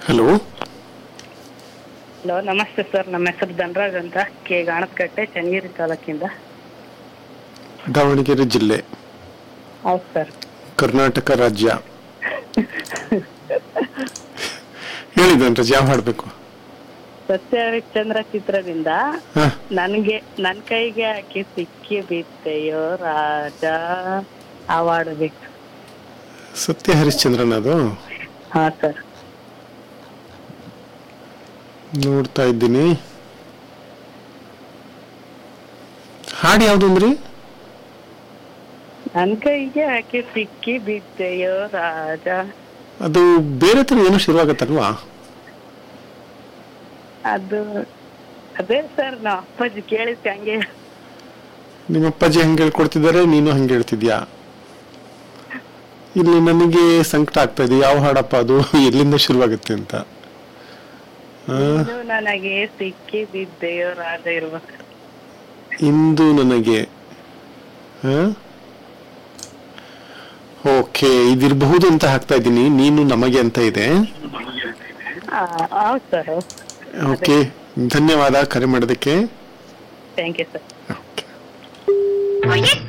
hello hello ನಮಸ್ತೆ sir ನಮ್ಮ ಹೆಸರು ಧನರಾಜ್ ಅಂತ ಕೆ ಗಾಣದಕಟ್ಟೆ ಚನ್ನಗಿರಿ ತಾಲೂಕಿಂದ ದಾವಣಗೆರೆ ಜಿಲ್ಲೆ ಹೌದು ಸರ್ ಕರ್ನಾಟಕ ರಾಜ್ಯ ಹೇಳಿ ಧನರಾಜ್ ಯಾವ ಹಾಡ್ಬೇಕು ಸತ್ಯ ಹರಿಶ್ಚಂದ್ರ ಚಿತ್ರದಿಂದ ಹಾ ನನ್ಗೆ ನನ್ ಕೈಗೆ ಹಾಕಿ ಸಿಕ್ಕಿ ಬಿತ್ತೆಯೋ ರಾಜ ಅವಾಡಬೇಕು ಸತ್ಯ ಹರಿಶ್ಚಂದ್ರನ್ ಅದು ಹಾ ಸರ್ ನೋಡ್ತಾ ಇದ್ದೀನಿ ಹಾಡು ಯಾವ್ದು ಅಂದ್ರಿ ನನ್ ಕೈಗೆ ಹಾಕಿ ಸಿಕ್ಕಿ ಬಿತ್ತೆಯೋ ರಾಜ ಅದು ಬೇರೆ ತರ ಏನೋ ಶುರುವಾಗತ್ತಲ್ವಾ ಅದು ಅದೇ ಸರ್ ನಾ ಅಪ್ಪಾಜಿ ಕೇಳಿದ್ಕೆ ಹಂಗೆ ನಿಮ್ಮ ಅಪ್ಪಾಜಿ ಹಂಗೆ ಹೇಳ್ಕೊಡ್ತಿದ್ದಾರೆ ನೀನು ಹಂಗೆ ಹೇಳ್ತಿದ್ಯಾ ಇಲ್ಲಿ ನನಗೆ ಸಂಕಟ ಆಗ್ತಾ ಇದೆ ಯಾವ ಹಾಡಪ್ಪ ಅದು ಎಲ್ಲಿಂದ ಶುರುವಾಗುತ್ತೆ ಅಂತ ಆ, ನೀನು ನನಗೆ ಸಿಕ್ಕಿ ಬಿದ್ದೆಯೋ ರಾಜ ಇರ್ಬೇಕು ಇಂದು ನನಗೆ ಓಕೆ ಇದಿರಬಹುದು ಅಂತ ಹಾಕ್ತಾ ಇದ್ದೀನಿ ನೀನು ನಮಗೆ ಅಂತ ಇದೆ ಹೌದು ಸರ್ ಓಕೆ ಧನ್ಯವಾದ ಕರೆ ಮಾಡೋದಕ್ಕೆ ಥ್ಯಾಂಕ್ ಯು ಸರ್ ಓಕೆ